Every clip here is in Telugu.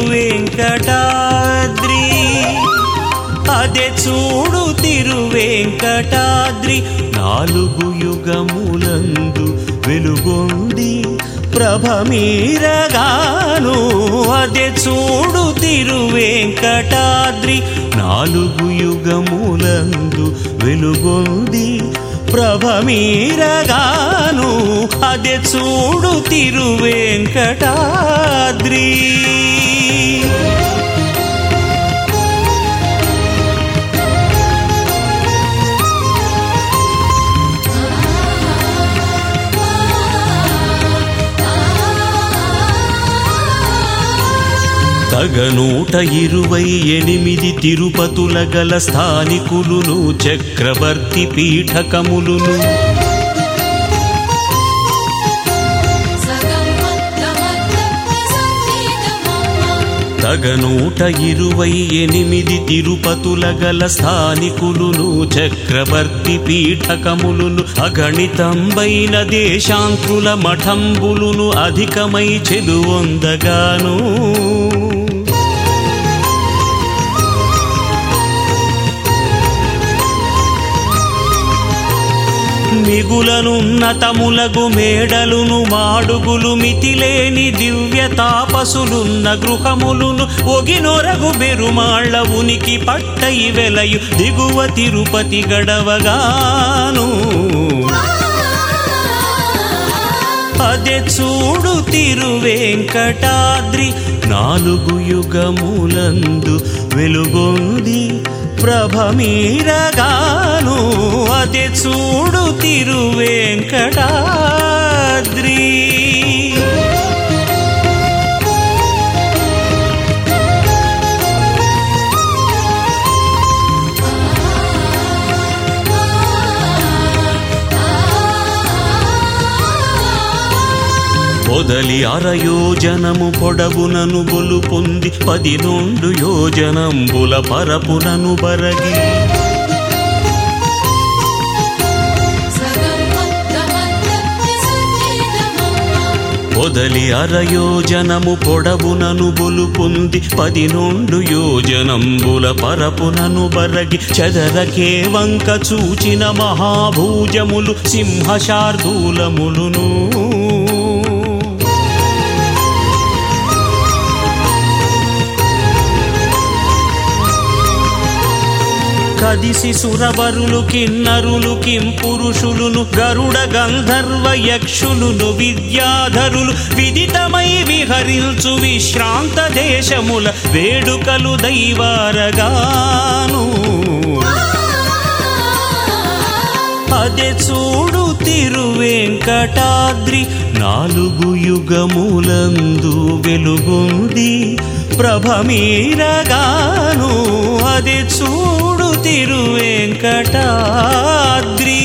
తిరువేంకటాద్రి అదే చూడు తిరువేంకటాద్రి నాలుగు యుగములందు వెలుగొంది ప్రభమీరగాను అదే చూడు తిరువేంకటాద్రి నాలుగు యుగములందు వెలుగొంది ప్రభమీరగాను అదే చూడు తిరువేంకటాద్రి తగనూట ఇరువై ఎనిమిది తిరుపతుల గల స్థానికులును చక్రవర్తి పీఠకములును తగనూట ఇరువై ఎనిమిది తిరుపతుల గల స్థానికులును చక్రవర్తి పీఠకములును అగణితంబైన దేశాంకుల మఠంబులును అధికమై చెలువొందగాను మిగులనున్నతములగు మేడలును మాడుగులు మితిలేని దివ్య తాపసులున్న గృహములును ఒగినొరగు బెరుమాళ్ల ఉనికి పట్టై వెలయు దిగువ తిరుపతి గడవగాను అదే చూడు తిరువేంకటాద్రి నాలుగు యుగములందు వెలుగొంది ప్రభమీరగాను అదే చూడు తిరువేంకటాద్రి పొదలి అరయోజనము పొడవునను బొలు పొంది పది నుండు యోజనంబుల పరపునను బరగి పొదలి అరయోజనము పొడవునను బొలు పొంది పది నుండు యోజనంబుల పరపునను బరగి చెదరకే వంక చూచిన మహాభూజములు సింహశార్దూలములును కదిసి సురవరులు కిన్నరులు కింపురుషులును గరుడ గంధర్వ యక్షులును విద్యాధరులు విదితమై విహరించు విశ్రాంత దేశముల వేడుకలు దైవారగాను అదే చూడు తిరువేంకటాద్రి నాలుగు యుగములందు వెలుగొంది ప్రభమీరగాను అదే చూడు తిరువేంకటాద్రి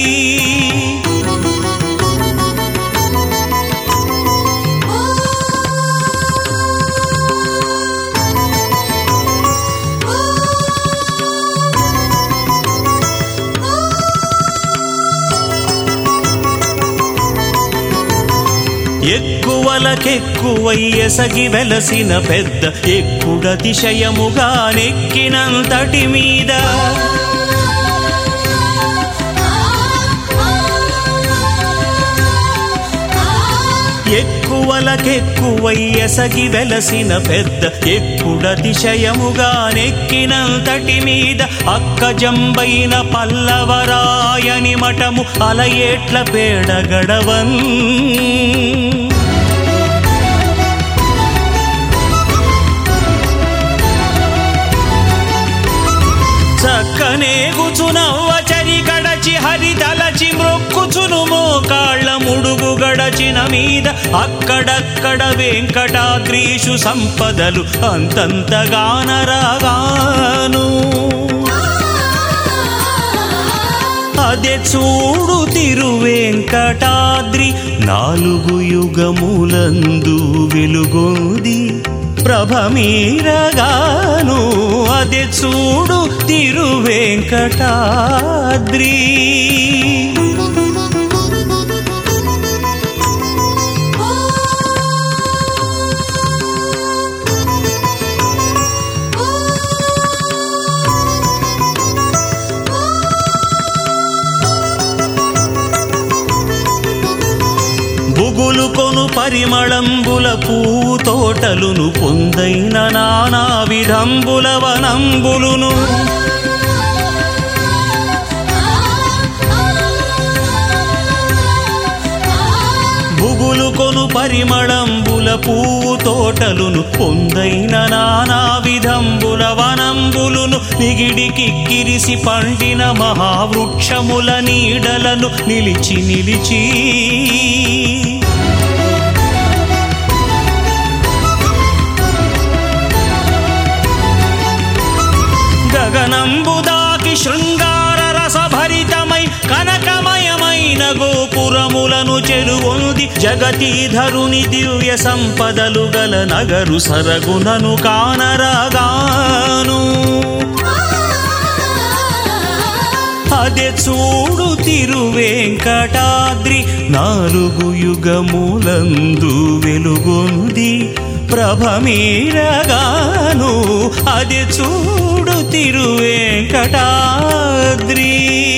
ఎక్కువలకెక్కువై ఎసగి వెలసిన పెద్ద ఎక్కుడతిశయముగా నెక్కినంతటి మీద ఎక్కువలకెక్కువై ఎసగి వెలసిన పెద్ద ఎక్కుడతిశయముగా నెక్కినంతటి మీద అక్కజంబైన పల్లవరాయని మఠము అలయేట్ల పేడగడవన్ చక్కనే గుచునవ్వచరి గడచి హరి తలచి మ్రొక్కుచును మోకాళ్ళ ముడుగు గడచిన మీద అక్కడక్కడ వెంకటాద్రీషు సంపదలు అంతంతగానరాగాను అదే చూడు తిరువేంకటాద్రి నాలుగు యుగములందు వెలుగొంది ప్రభమీరగాను అదే చూడు తిరువేంకటాద్రి ఓ పరిమళంబుల పువ్వు తోటలును పొందైన నానా విధంబుల వనంబులును బుగులు కొను పరిమళంబుల పువ్వు తోటలును పొందైన నానా విధంబుల వనంబులును నిగిడికి కిరిసి పండిన మహావృక్షముల నీడలను నిలిచి నిలిచి గగనంబుదాకి శృంగార రసభరితమై కనకమయమైన గోపురములను చెరువొంది జగతీధరుని దివ్య సంపదలు గల నగరు సరగునను కానరాగాను అదే చూడు తిరువేంకటాద్రి నాలుగు యుగములందు వెలుగొంది ప్రభమీరగాను అది చూడు తిరువేంకటాద్రి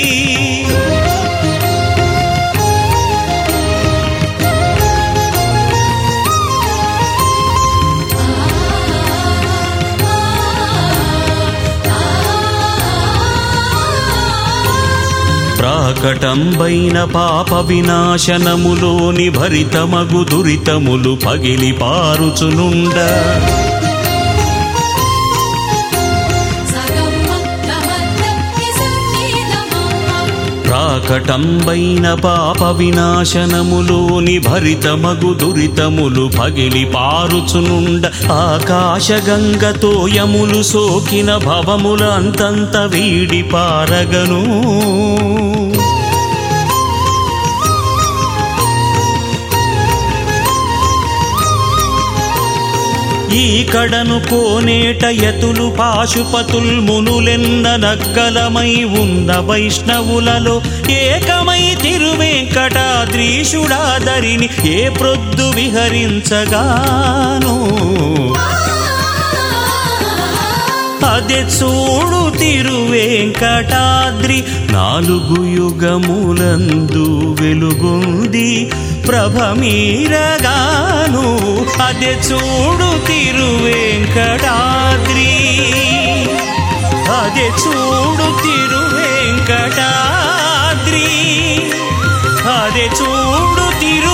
ప్రాకటంబైన పాప వినాశనములోని భరితమగు దురితములు పగిలి పారుచునుండ ప్రాకటంబైన పాప వినాశనములోని భరితమగు దురితములు పగిలి పారుచునుండ ఆకాశ గంగతో యములు సోకిన భవముల అంతంత వీడి పారగను ఈ కడను కోనేట యతులు పాశుపతుల్ మునులెన్న నగ్గలమై ఉన్న వైష్ణవులలో ఏకమై తిరువేంకటాద్రీషుడాదరిని ఏ ప్రొద్దు విహరించగాను అదే చూడు తిరువేంకటాద్రి నాలుగు యుగములందు వెలుగొంది ప్రభమీరగాను అదే చూడు తిరువేంకటాద్రి అదే చూడు తిరువేంకటాద్రి అదే చూడు తిరు